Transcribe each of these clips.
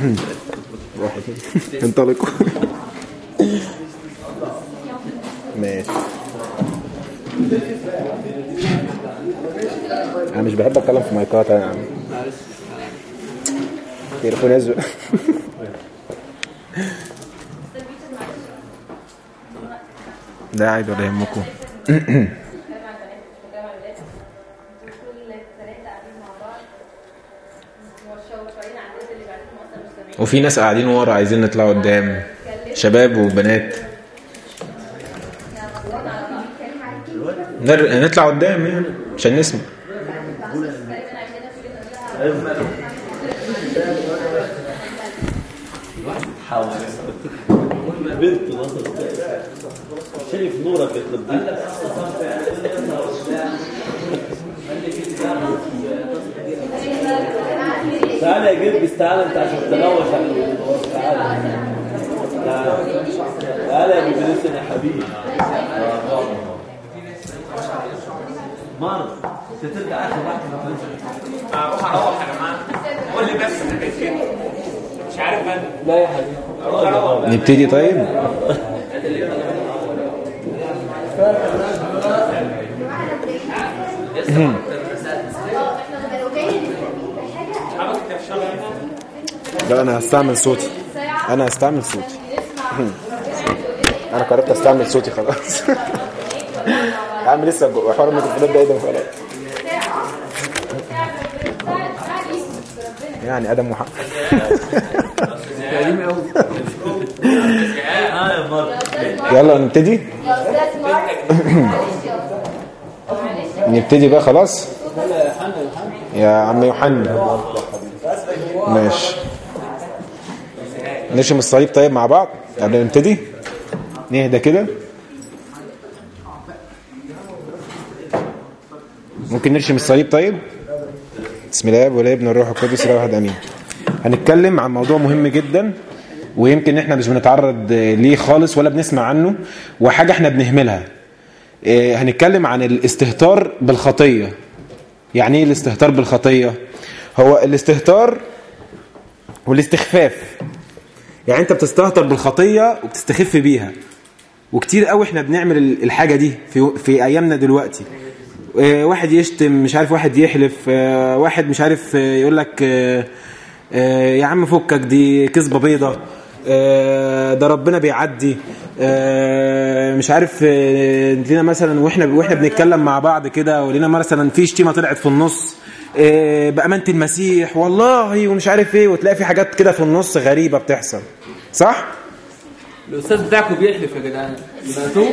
انطلقوا ماشي انا مش بحب اتكلم في مايكات انا يا عم تليفون يزق ده عادي ولا يهمكم وفي ناس قاعدين ورا عايزين نطلع قدام شباب وبنات نر- نطلع قدام يعني عشان نسمع بنت مصر شايف نورك يا صديقي تعالى يا جدي تعالى انت عشان تغوش على النور. تعالى تعالى تعالى يا بنت يا حبيبي مار انت ترجع اخر واحد اروح اروح يا جماعه قول لي بس حكايتين مش عارف انا لا يا حبيبي اروح اروح نبتدي طيب حضرتك تفشل لا انا هستعمل صوتي انا هستعمل صوتي انا قررت استعمل صوتي خلاص اعمل لسه جو- حوار الميكروفونات ده ايه ده خلاص يعني ادم وحق اه يا مار يلا نبتدي يا استاذ مارك معلش يا أستاذ. نبتدي بقى خلاص يا عم يوحنا ماشي نرشم الصليب طيب مع بعض قبل ما نبتدي نهدى كده ممكن نرشم الصليب طيب بسم الله والابن والروح القدس اله واحد امين هنتكلم عن موضوع مهم جدا ويمكن احنا مش بنتعرض ليه خالص ولا بنسمع عنه وحاجه احنا بنهملها إيه، هنتكلم عن الاستهتار بالخطيه يعني ايه الاستهتار بالخطيه هو الاستهتار والاستخفاف يعني انت بتستهتر بالخطيه وبتستخف بيها وكتير قوي احنا بنعمل ال- الحاجه دي في في ايامنا دلوقتي آه، واحد يشتم مش عارف واحد يحلف آه، واحد مش عارف آه، يقول لك آه، آه، يا عم فكك دي كذبه بيضه آه، ده ربنا بيعدي آه، مش عارف آه، لينا مثلا واحنا واحنا بنتكلم مع بعض كده ولينا مثلا في شتيمه طلعت في النص آه، بامانه المسيح والله ومش عارف ايه وتلاقي في حاجات كده في النص غريبه بتحصل صح؟ الاستاذ بتاعكم بيحلف يا جدعان سمعتوه؟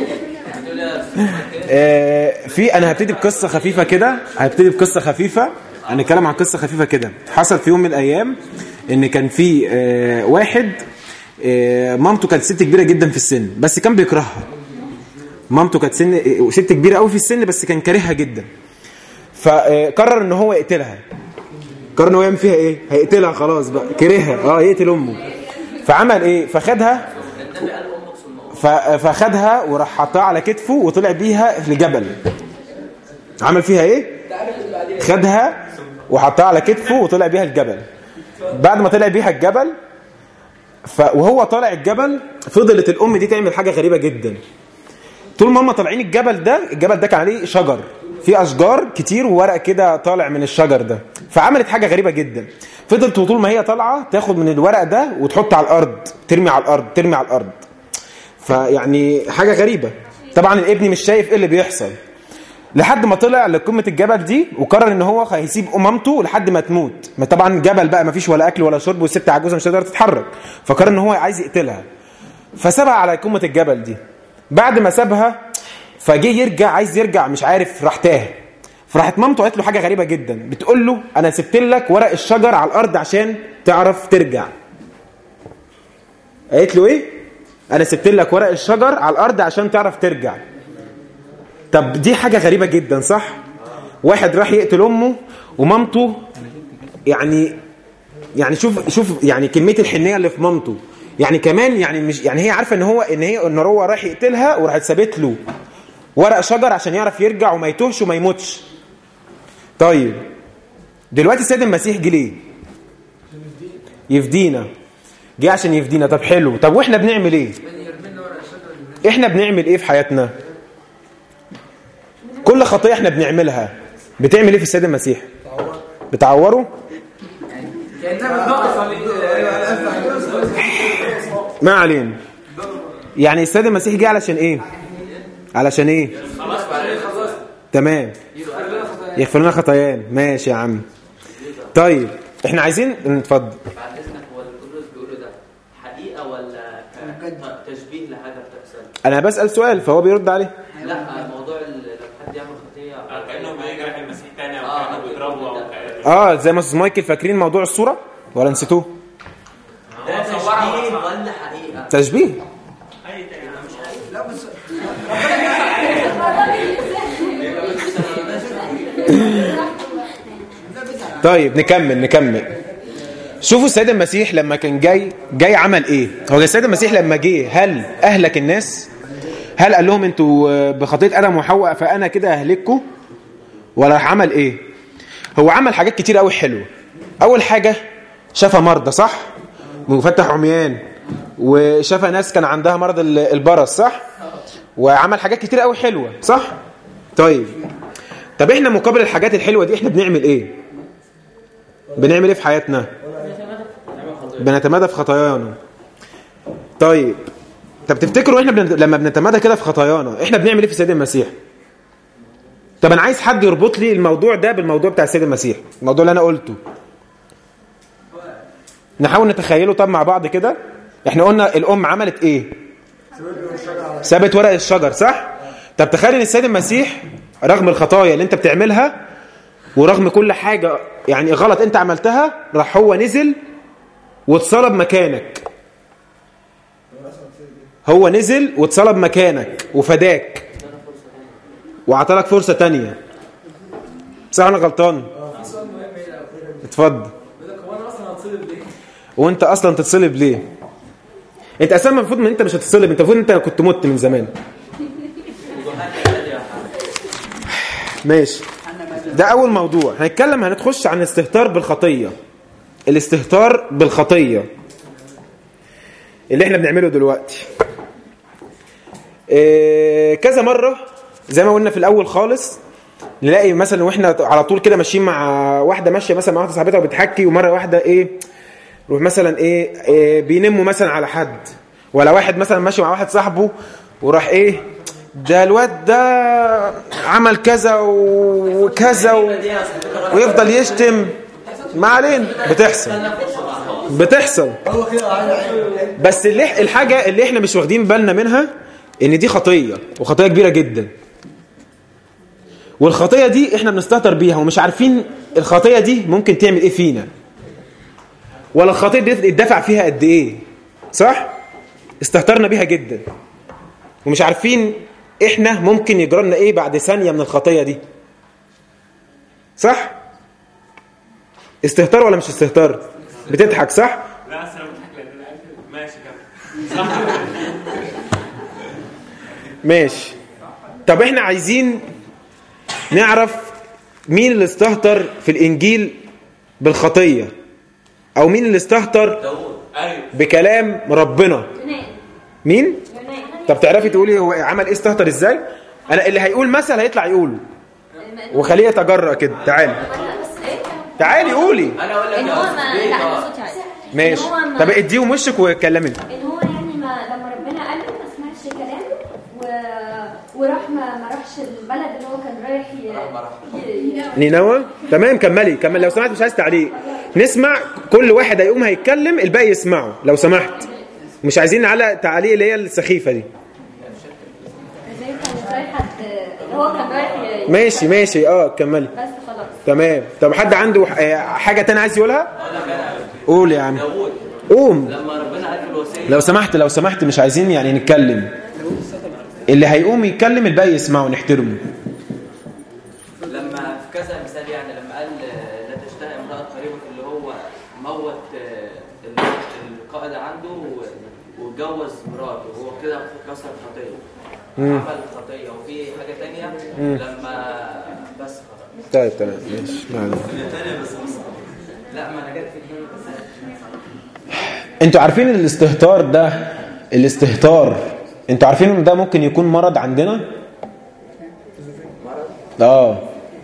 آه، في انا هبتدي بقصه خفيفه كده هبتدي بقصه خفيفه هنتكلم عن قصه خفيفه كده حصل في يوم من الايام ان كان في آه، واحد آه، مامته كانت ست كبيره جدا في السن بس كان بيكرهها مامته كانت سن آه، ست كبيره قوي في السن بس كان كارهها جدا فقرر ان هو يقتلها قرر ان هو يعمل فيها ايه هيقتلها خلاص بقى كرهها اه يقتل امه فعمل ايه فخدها ف- فخدها وراح حطها على كتفه وطلع بيها لجبل عمل فيها ايه خدها وحطها على كتفه وطلع بيها الجبل بعد ما طلع بيها الجبل ف... وهو طالع الجبل فضلت الام دي تعمل حاجه غريبه جدا طول ما هم طالعين الجبل ده الجبل ده كان عليه شجر في اشجار كتير وورق كده طالع من الشجر ده فعملت حاجه غريبه جدا فضلت طول ما هي طالعه تاخد من الورق ده وتحط على الارض ترمي على الارض ترمي على الارض فيعني حاجه غريبه طبعا الابن مش شايف ايه اللي بيحصل لحد ما طلع لقمه الجبل دي وقرر ان هو هيسيب مامته لحد ما تموت ما طبعا جبل بقى ما فيش ولا اكل ولا شرب والست عجوزه مش هتقدر تتحرك فقرر ان هو عايز يقتلها فسابها على قمه الجبل دي بعد ما سابها فجه يرجع عايز يرجع مش عارف راح تاه فراحت مامته قالت له حاجه غريبه جدا بتقول له انا سبت لك ورق الشجر على الارض عشان تعرف ترجع قالت له ايه انا سبت لك ورق الشجر على الارض عشان تعرف ترجع طب دي حاجه غريبه جدا صح واحد راح يقتل امه ومامته يعني يعني شوف شوف يعني كميه الحنيه اللي في مامته يعني كمان يعني مش يعني هي عارفه ان هو ان هي ان هو راح يقتلها وراحت سابت له ورق شجر عشان يعرف يرجع وما يتوهش وما يموتش طيب دلوقتي السيد المسيح جه ليه يفدينا جه عشان يفدينا طب حلو طب واحنا بنعمل ايه احنا بنعمل ايه في حياتنا كل خطيه احنا بنعملها بتعمل ايه في السيد المسيح بتعوره ما علينا يعني السيد المسيح جه علشان ايه علشان ايه تمام يغفر لنا خطايانا ماشي يا عم طيب احنا عايزين نتفضل بعد اذنك هو اللي القدس بيقوله ده حقيقه ولا ك- تشبيه لحاجه بتحصل؟ انا بسأل سؤال فهو بيرد عليه لا موضوع ال- لما حد يعمل خطيه آه، كانه بيجرح المسيح تاني او آه، كانه بيضربه او كأنه- اه زي ما استاذ مايكل فاكرين موضوع الصورة ولا نسيتوه ده هو صورها تشبيه أصلاً. ولا حقيقه؟ تشبيه أي تاني. طيب نكمل نكمل شوفوا السيد المسيح لما كان جاي جاي عمل ايه هو السيد المسيح لما جه هل اهلك الناس هل قال لهم انتوا آه، بخطيه ادم وحواء فانا كده اهلككم ولا راح عمل ايه هو عمل حاجات كتير قوي حلوه اول حاجه شفى مرضى صح وفتح عميان وشفى ناس كان عندها مرض ال- البرص صح وعمل حاجات كتير قوي حلوه صح طيب طب احنا مقابل الحاجات الحلوه دي احنا بنعمل ايه بنعمل ايه في حياتنا بنتمادى في خطايانا طيب طب تفتكروا احنا بن... لما بنتمادى كده في خطايانا احنا بنعمل ايه في السيد المسيح طب انا عايز حد يربط لي الموضوع ده بالموضوع بتاع السيد المسيح الموضوع اللي انا قلته نحاول نتخيله طب مع بعض كده احنا قلنا الام عملت ايه سابت ورق الشجر صح طب تخيل ان السيد المسيح رغم الخطايا اللي انت بتعملها ورغم كل حاجة يعني غلط انت عملتها راح هو نزل واتصلب مكانك هو نزل واتصلب مكانك وفداك وعطالك فرصة تانية صح انا غلطان اتفضل وانت اصلا تتصلب ليه انت اساسا المفروض ان انت مش هتتصلب انت المفروض ان انت كنت مت من زمان ماشي ده اول موضوع هنتكلم هنتخش عن الاستهتار بالخطيه الاستهتار بالخطيه اللي احنا بنعمله دلوقتي إيه كذا مره زي ما قلنا في الاول خالص نلاقي مثلا واحنا على طول كده ماشيين مع واحده ماشيه مثلا مع واحده صاحبتها وبتحكي ومره واحده ايه روح مثلا ايه, إيه بينموا مثلا على حد ولا واحد مثلا ماشي مع واحد صاحبه وراح ايه ده الواد ده عمل كذا وكذا و... ويفضل يشتم ما علينا بتحصل بتحصل بس اللي الحاجة اللي احنا مش واخدين بالنا منها ان دي خطية وخطية كبيرة جدا والخطية دي احنا بنستهتر بيها ومش عارفين الخطية دي ممكن تعمل ايه فينا ولا الخطية دي اتدفع فيها قد ايه صح استهترنا بيها جدا ومش عارفين احنا ممكن يجرى لنا ايه بعد ثانيه من الخطيه دي صح استهتار ولا مش استهتار بتضحك صح لا أصل أنا بضحك لأن أنا عارف- ماشي كمل صح ماشي طب احنا عايزين نعرف مين اللي استهتر في الانجيل بالخطيه او مين اللي استهتر داوود أيوه بكلام ربنا مين طب تعرفي تقولي هو عمل ايه استهتر ازاي انا اللي هيقول مثل هيطلع يقوله وخليه يتجرأ كده تعالي تعالي قولي انا اقول لك ان يا هو أستاذ ما بيه، لا آه. صوتي عالي ماشي إن هو ما- طب اديهم وشك وكلمي ان هو يعني ما لما ربنا قال له ما سمعش كلامه و... وراح ما, ما راحش البلد اللي هو كان رايح ي... ي... نينوى تمام كملي كمل لو سمحت مش عايز تعليق نسمع كل واحد هيقوم هيتكلم الباقي يسمعه لو سمحت مش عايزين على تعليق اللي هي السخيفه دي زي كان رايح اللي هو كان رايح ي... ماشي ماشي اه كملي بس خلاص تمام طب حد عنده آه، حاجه تانية عايز يقولها قول يا عم داوود قوم لما ربنا قال في الوصيه لو سمحت لو سمحت مش عايزين يعني نتكلم اللي هيقوم يتكلم الباقي يسمعه ونحترمه لما في كذا مثال يعني لما قال آه، لا تشتهي امرأة قريبك اللي هو موت آه، ال- القائد عنده و- واتجوز مراته وهو كده كسر خطية عمل خطية وفي حاجة تانية لما بس خلاص طيب تمام ماشي معلش. لا ما انا جت في دماغي بس انتوا عارفين الاستهتار ده الاستهتار انتوا عارفين ان ده ممكن يكون مرض عندنا اه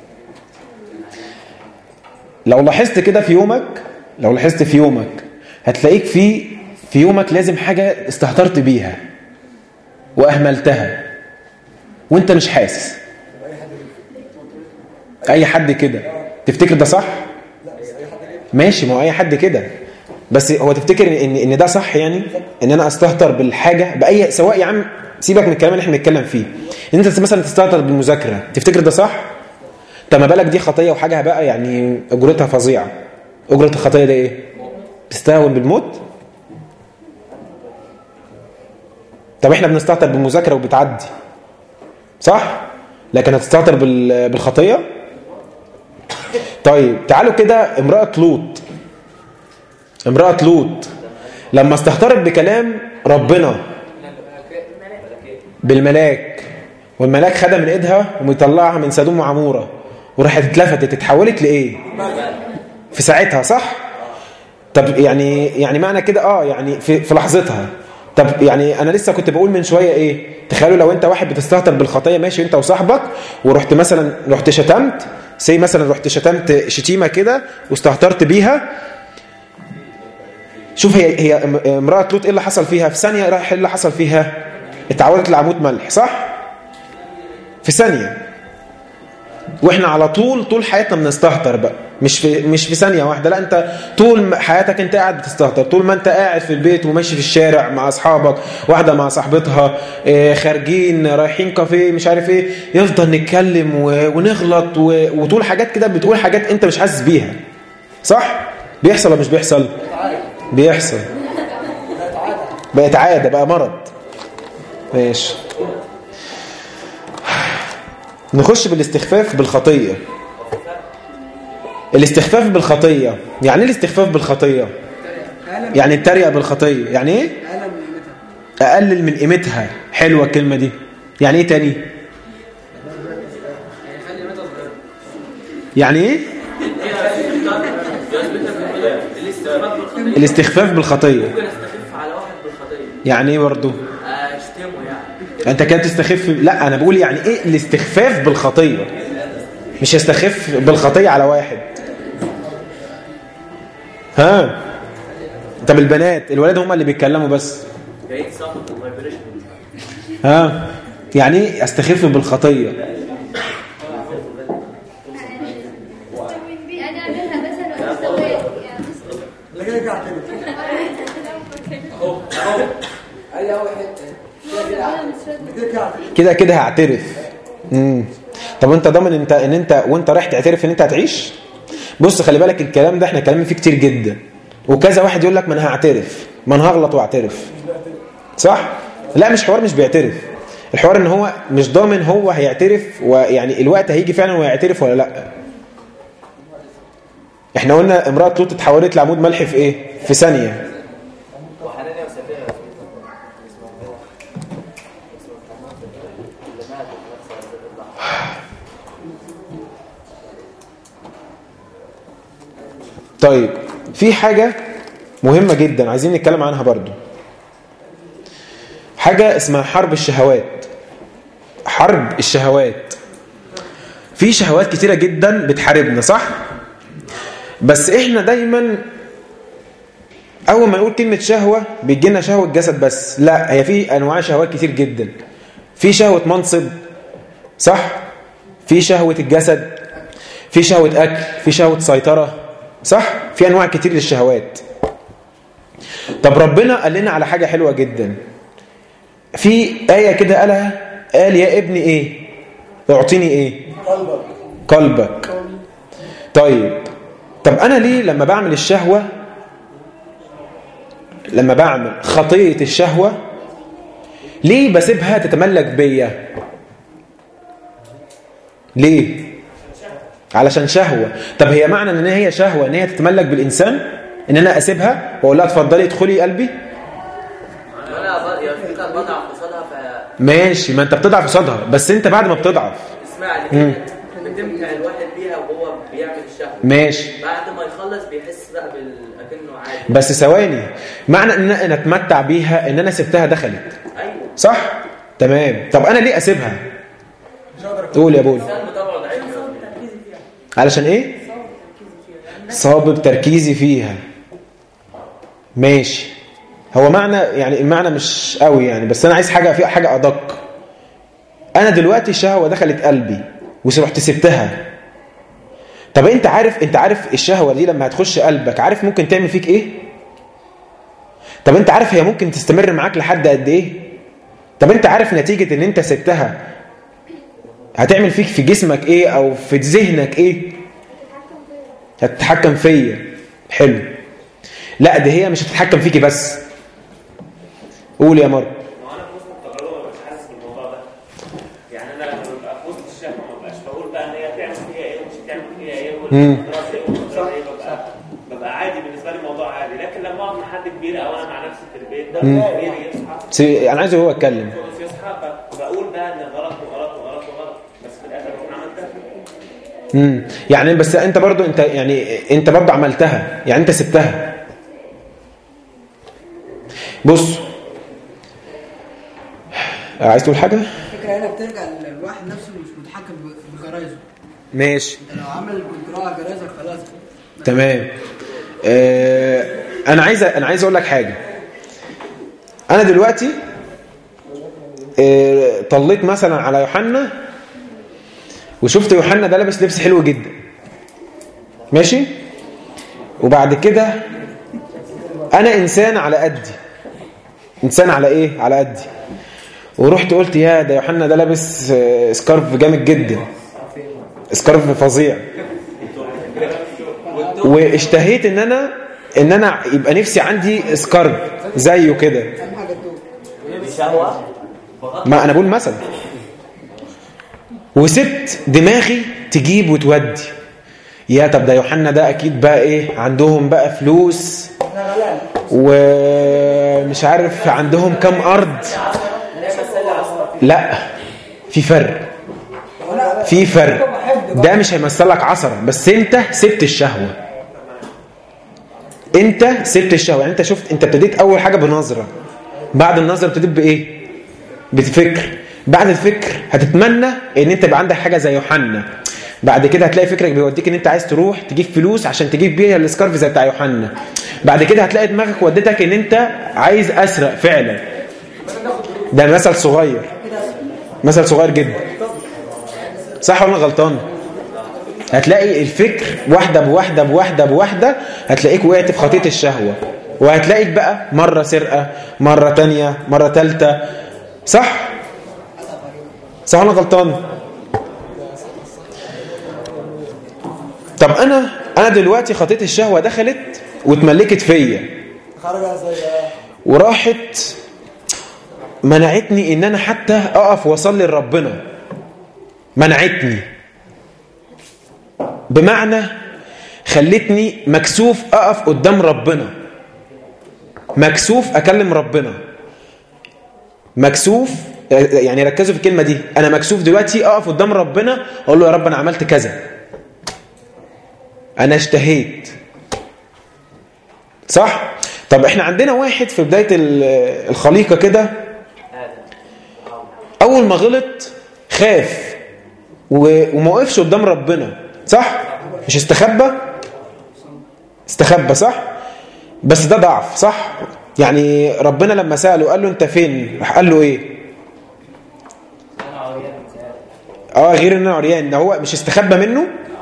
لو لاحظت كده في يومك لو لاحظت في يومك هتلاقيك في في يومك لازم حاجة استهترت بيها واهملتها وانت مش حاسس اي حد كده تفتكر ده صح ماشي ما هو اي حد كده بس هو تفتكر ان ان ده صح يعني ان انا استهتر بالحاجه باي سواء يا عم سيبك من الكلام اللي احنا بنتكلم فيه ان انت مثلا تستهتر بالمذاكره تفتكر ده صح طب ما بالك دي خطيه وحاجه بقى يعني اجرتها فظيعه اجره الخطيه ده ايه تستهون بالموت طب احنا بنستهتر بالمذاكره وبتعدي صح لكن هتستهتر بال- بالخطيه طيب تعالوا كده امراه لوط امراه لوط لما استهترت بكلام ربنا بالملاك والملاك خدها من ايدها ومطلعها من سدوم وعموره وراحت اتلفتت اتحولت لايه في ساعتها صح طب يعني يعني معنى كده اه يعني في, في لحظتها طب يعني انا لسه كنت بقول من شويه ايه تخيلوا لو انت واحد بتستهتر بالخطيه ماشي انت وصاحبك ورحت مثلا رحت شتمت سي مثلا رحت شتمت شتيمه كده واستهترت بيها شوف هي هي امراه لوط ايه اللي حصل فيها في ثانيه راح ايه اللي حصل فيها اتعودت لعمود ملح صح في ثانيه واحنا على طول طول حياتنا بنستهتر بقى مش في مش في ثانيه واحده لا انت طول حياتك انت قاعد بتستهتر طول ما انت قاعد في البيت وماشي في الشارع مع اصحابك واحده مع صاحبتها اه خارجين رايحين كافيه مش عارف ايه يفضل نتكلم و- ونغلط و- وطول حاجات كده بتقول حاجات انت مش حاسس بيها صح بيحصل ولا مش بيحصل بيحصل بقت عاده بقى مرض ماشي نخش بالاستخفاف بالخطية الاستخفاف بالخطية يعني ايه الاستخفاف بالخطية يعني التريقة بالخطية يعني ايه اقلل من قيمتها حلوة الكلمة دي يعني ايه تاني يعني ايه الاستخفاف بالخطية ممكن استخف على واحد بالخطيه يعني ايه برضه اشتمه يعني انت كده تستخف لا انا بقول يعني ايه الاستخفاف بالخطيه مش يستخف بالخطيه على واحد ها طب البنات الولاد هم اللي بيتكلموا بس بعيد صامت وفايبريشن ها يعني ايه استخف بالخطيه انا اعملها مثلا مستويات يعني كده كده هعترف امم طب انت ضامن انت ان انت وانت رايح تعترف ان انت هتعيش بص خلي بالك الكلام ده احنا كلامنا فيه كتير جدا وكذا واحد يقول لك ما انا هعترف ما انا هغلط واعترف صح لا مش حوار مش بيعترف الحوار ان هو مش ضامن هو هيعترف ويعني الوقت هيجي فعلا ويعترف ولا لا احنا قلنا امراه لوط اتحولت لعمود ملح في ايه في ثانيه وحنانيا وسفينه طيب في حاجة مهمة جدا عايزين نتكلم عنها برضو حاجة اسمها حرب الشهوات حرب الشهوات في شهوات كتيرة جدا بتحاربنا صح بس احنا دايما اول ما نقول كلمة شهوة بيجينا شهوة جسد بس لا هي في انواع شهوات كتير جدا في شهوة منصب صح في شهوة الجسد في شهوة اكل في شهوة سيطرة صح في انواع كتير للشهوات طب ربنا قال لنا على حاجة حلوة جدا في آية كده قالها قال يا ابني ايه اعطيني ايه قلبك قلبك طيب طب انا ليه لما بعمل الشهوة لما بعمل خطية الشهوة ليه بسيبها تتملك بيا ليه علشان شهوة طب هي معنى ان هي شهوة ان هي تتملك بالانسان ان انا اسيبها واقول لها اتفضلي ادخلي قلبي انا بض- يعني في كان بضعف قصادها ف ماشي ما انت بتضعف قصادها بس انت بعد ما بتضعف اسمعني كده بتمتع الواحد بيها وهو بيعمل الشهوه ماشي بعد ما يخلص بيحس بقى بال اكنه عادي بس ثواني معنى ان انا اتمتع بيها ان انا سبتها دخلت ايوه صح تمام طب انا ليه اسيبها قول يا بول الانسان بطبعه ضعيف علشان ايه صابب تركيزي فيها ماشي هو معنى يعني المعنى مش قوي يعني بس انا عايز حاجه في حاجه ادق انا دلوقتي الشهوه دخلت قلبي ورحت سبتها طب انت عارف انت عارف الشهوه دي لما هتخش قلبك عارف ممكن تعمل فيك ايه طب انت عارف هي ممكن تستمر معاك لحد قد ايه طب انت عارف نتيجه ان انت سبتها هتعمل فيك في جسمك ايه او في ذهنك ايه هتتحكم فيا حلو لا ده هي مش هتتحكم فيكي بس قول يا مر ما انا في وسط التجربه ما ببقاش حاسس بالموضوع ده يعني انا لما ببقى في وسط الشهوه ما ببقاش بقول بقى ان هي هتعمل فيها ايه ومش هتعمل فيها ايه مم. والقدرات ايه والقدرات ايه ببقى ببقى عادي بالنسبه لي الموضوع عادي لكن لما اقعد مع حد كبير او انا مع نفسي في البيت ده كبير يصحى سي- انا عايزه هو يتكلم خلاص يصحى ب- بقول بقى ان غلط وغلط وغلط وغلط بس في الاخر بكون عملتها امم يعني بس انت برضو انت يعني انت برضو عملتها يعني انت سبتها بص عايز تقول حاجه الفكره هنا بترجع للواحد نفسه مش متحكم ب- بغرايزه ماشي انت لو عمل كنترول على غرايزك خلاص تمام آه انا عايز انا عايز اقول لك حاجه انا دلوقتي آه طليت مثلا على يوحنا وشفت يوحنا ده لابس لبس حلو جدا ماشي وبعد كده انا انسان على قدي انسان على ايه على قدي ورحت قلت يا ده يوحنا ده لابس آه، سكارف جامد جدا سكارف فظيع واشتهيت ان انا ان انا يبقى نفسي عندي سكارف زيه كده اهم حاجه تدوق شهوه ما انا بقول مثلا وسبت دماغي تجيب وتودي يا طب ده يوحنا ده اكيد بقى ايه عندهم بقى فلوس ومش عارف عندهم كام ارض لا في فرق في فرق ده مش هيمثلك عصرة بس انت سبت الشهوة انت سبت الشهوة يعني انت شفت انت ابتديت اول حاجة بنظرة بعد النظرة ابتديت بايه بفكر بعد الفكر هتتمنى ان انت يبقى عندك حاجه زي يوحنا بعد كده هتلاقي فكرك بيوديك ان انت عايز تروح تجيب فلوس عشان تجيب بيها السكارف زي بتاع يوحنا بعد كده هتلاقي دماغك ودتك ان انت عايز اسرق فعلا ده مثل صغير مثل صغير جدا صح ولا أنا غلطان هتلاقي الفكر واحدة بواحدة بواحدة بواحدة هتلاقيك وقعت في خطية الشهوة وهتلاقيك بقى مرة سرقة مرة تانية مرة تالتة صح صح ولا أنا غلطان طب انا انا دلوقتي خطية الشهوة دخلت واتملكت فيا خرج زي وراحت منعتني ان انا حتى اقف واصلي لربنا منعتني بمعنى خلتني مكسوف اقف قدام ربنا مكسوف اكلم ربنا مكسوف يعني ركزوا في الكلمه دي انا مكسوف دلوقتي اقف قدام ربنا اقول له يا رب انا عملت كذا انا اشتهيت صح طب احنا عندنا واحد في بدايه ال- الخليقه كده اول ما غلط خاف و- وما وقفش قدام ربنا صح مش استخبى استخبى صح بس ده ضعف صح يعني ربنا لما سأله قال له انت فين راح قال له ايه اه غير ان انا عريان ده هو مش استخبى منه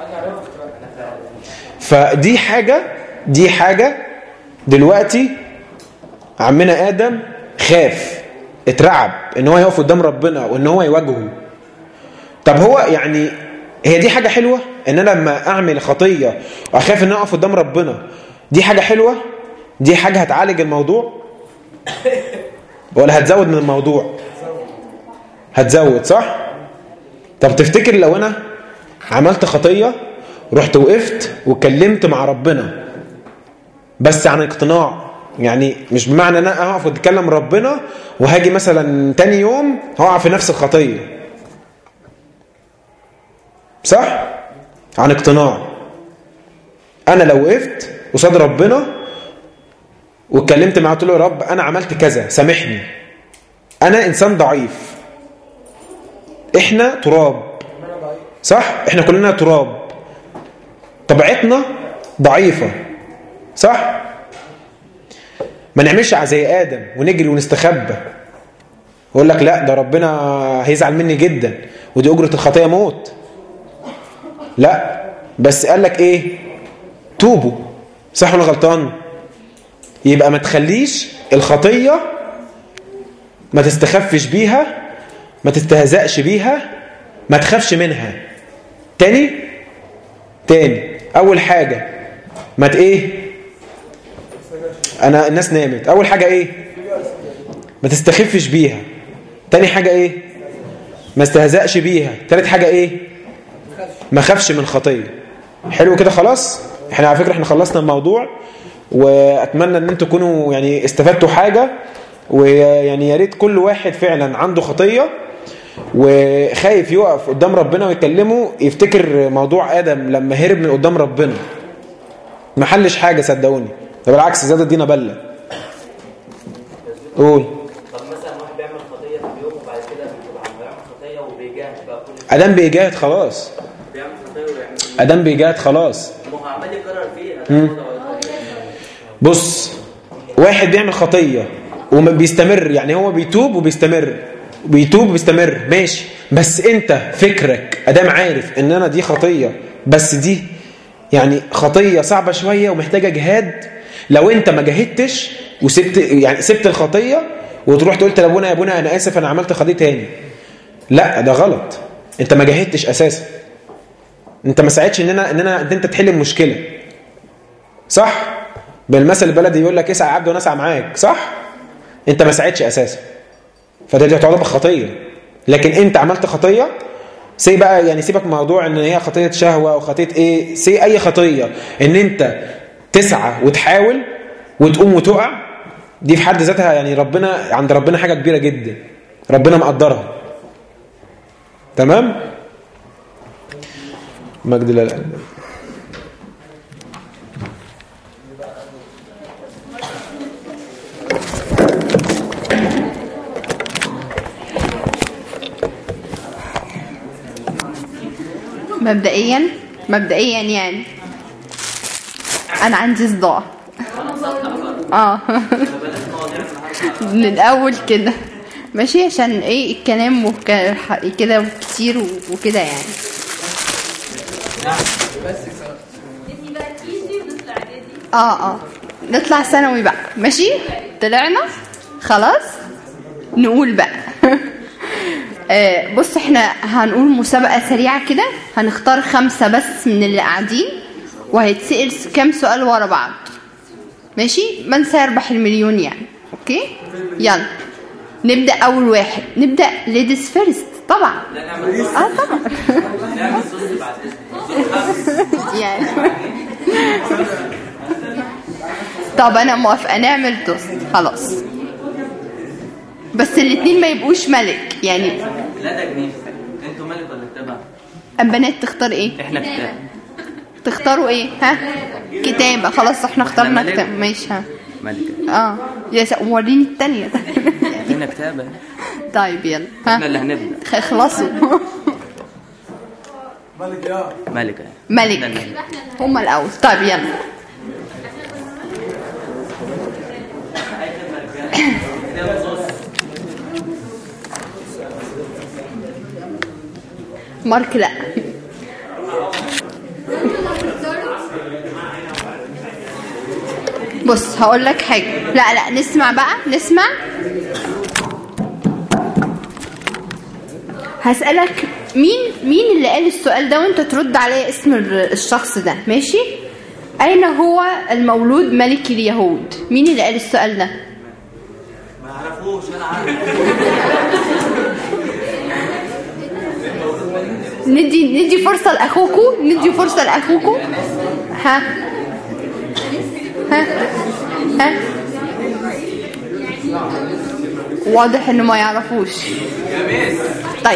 فدي حاجة دي حاجة دلوقتي عمنا آدم خاف اترعب ان هو يقف قدام ربنا وان هو يواجهه طب هو يعني هي دي حاجة حلوة ان انا لما اعمل خطية واخاف ان أنا اقف قدام ربنا دي حاجة حلوة دي حاجة هتعالج الموضوع ولا هتزود من الموضوع هتزود صح طب تفتكر لو انا عملت خطية رحت وقفت واتكلمت مع ربنا بس عن اقتناع يعني مش بمعنى ان انا هقف واتكلم ربنا وهاجي مثلا تاني يوم هقع في نفس الخطيه صح عن اقتناع انا لو وقفت قصاد ربنا واتكلمت معاه قلت له يا رب انا عملت كذا سامحني انا انسان ضعيف احنا تراب صح احنا كلنا تراب طبيعتنا ضعيفة صح ما نعملش زي ادم ونجري ونستخبى ويقول لك لا ده ربنا هيزعل مني جدا ودي اجرة الخطية موت لا بس قال لك ايه توبوا صح ولا غلطان يبقى ما تخليش الخطية ما تستخفش بيها ما تستهزأش بيها ما تخافش منها تاني تاني اول حاجة ما ت- ايه انا الناس نامت اول حاجة ايه ما تستخفش بيها تاني حاجة ايه ما استهزأش بيها تالت حاجة ايه ما خافش من خطية حلو كده خلاص احنا على فكرة احنا خلصنا الموضوع واتمنى ان انتوا تكونوا يعني استفدتوا حاجة ويعني يا ريت كل واحد فعلا عنده خطية وخايف يقف قدام ربنا ويكلمه يفتكر موضوع ادم لما هرب من قدام ربنا ما حلش حاجة صدقوني ده بالعكس زاد الدين بله قول طب مثلا واحد بيعمل خطيه في اليوم وبعد كده بيتوب عنها بيعمل خطيه وبيجاهد بقى كل ادم بيجاهد خلاص بيعمل خطيه ويعمل ادم بيجاهد خلاص ما هو عمال يكرر فيه مم. بص واحد بيعمل خطية وبيستمر يعني هو بيتوب وبيستمر بيتوب وبيستمر ماشي بس انت فكرك ادام عارف ان انا دي خطية بس دي يعني خطية صعبة شوية ومحتاجة جهاد لو انت ما جاهدتش وسبت يعني سبت الخطية وتروح تقول لابونا يا ابونا انا اسف انا عملت خطية تاني لا ده غلط انت ما جاهدتش اساسا انت ما ساعدتش ان انا ان انا ان انت تحل المشكله صح بالمثل البلدي يقول لك اسعى عبد وانا اسعى معاك صح انت ما ساعدتش اساسا فده دي تعتبر خطيه لكن انت عملت خطيه سي بقى يعني سيبك من موضوع ان هي خطيه شهوه او خطيه ايه سي اي خطيه ان انت تسعى وتحاول وتقوم وتقع دي في حد ذاتها يعني ربنا عند ربنا حاجه كبيره جدا ربنا مقدرها تمام مجد لله مبدئيا مبدئيا يعني انا عندي صداع اه من الاول كده ماشي عشان ايه الكلام وك- كده كتير وكده يعني اه اه نطلع ثانوي بقى ماشي طلعنا خلاص نقول بقى آه، بص احنا هنقول مسابقة سريعة كده هنختار خمسة بس من اللي قاعدين وهيتسأل كام سؤال ورا بعض ماشي من سيربح المليون يعني اوكي يلا نبدأ أول واحد نبدأ ليديز فيرست طبعا اه طبعا نعمل صوص بعد اذنك يعني طب انا موافقه نعمل توست خلاص بس الاتنين ما يبقوش ملك يعني لا ده جنيه انتوا ملك ولا كتابة؟ البنات تختار ايه احنا كتاب تختاروا ايه ها كتابة خلاص احنا اخترنا ملك. كتاب ماشي ها ملك اه يا س... وريني التانية هنا كتابة طيب يلا احنا ها اللي هنبدأ خ- خلصوا ملكة ملك هما الأول طيب يلا مارك لا بص هقول لك حاجة لا لا نسمع بقى نسمع هسألك مين مين اللي قال السؤال ده وانت ترد عليا اسم ال- الشخص ده ماشي أين هو المولود ملك اليهود مين اللي قال السؤال ده ما اعرفوش انا عارف ندي ندي فرصة لأخوكو ندي فرصة لأخوكو ها ها ها واضح انه ما يعرفوش